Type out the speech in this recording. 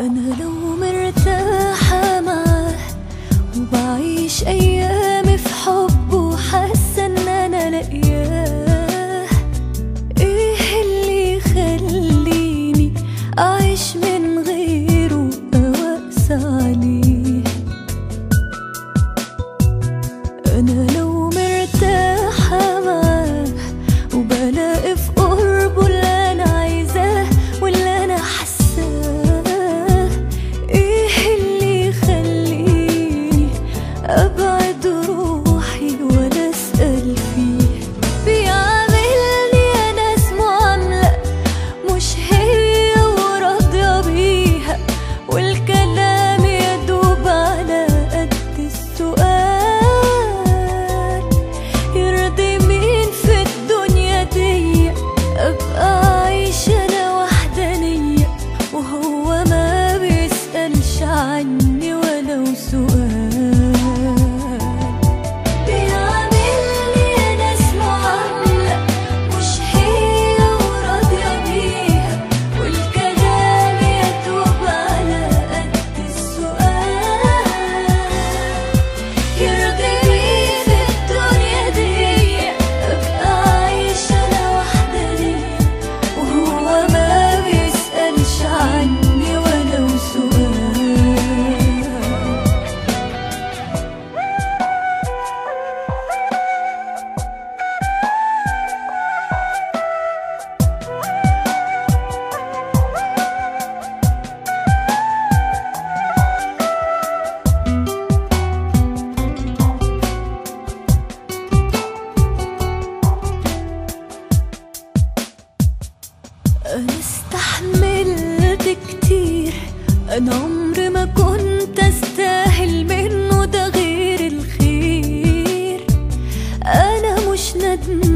أنا لو مرتاحة معاه وبعيش أيامي في حب وحاسة إن أنا لاقياه إيه اللي يخليني أعيش من غيره أو أقسى عليه أنا لو مرتاحة معاه وبلاقي في قربه اللي أنا عايزاه واللي أنا حاساه إيه اللي يخليني أبعد روحي ولا أسأل فيه بيعاملني أنا اسمه عاملة مش هي وراضية بيها والكلام يدوب على قد السؤال يرضي مين في الدنيا دي ابقى عايشة انا وحدانية وهو ما بيسألش عني ولو سؤال بيعاملني انا اسمه عاملة مش هي وراضية بيها والكلام يدوب على قد السؤال يرضي مين في الدنيا دي ابقى عايشة انا وحدانية وهو ما بيسألش عني ولو سؤال أنا استحملت كتير أنا عمري ما كنت أستاهل منه ده غير الخير أنا مش ندمان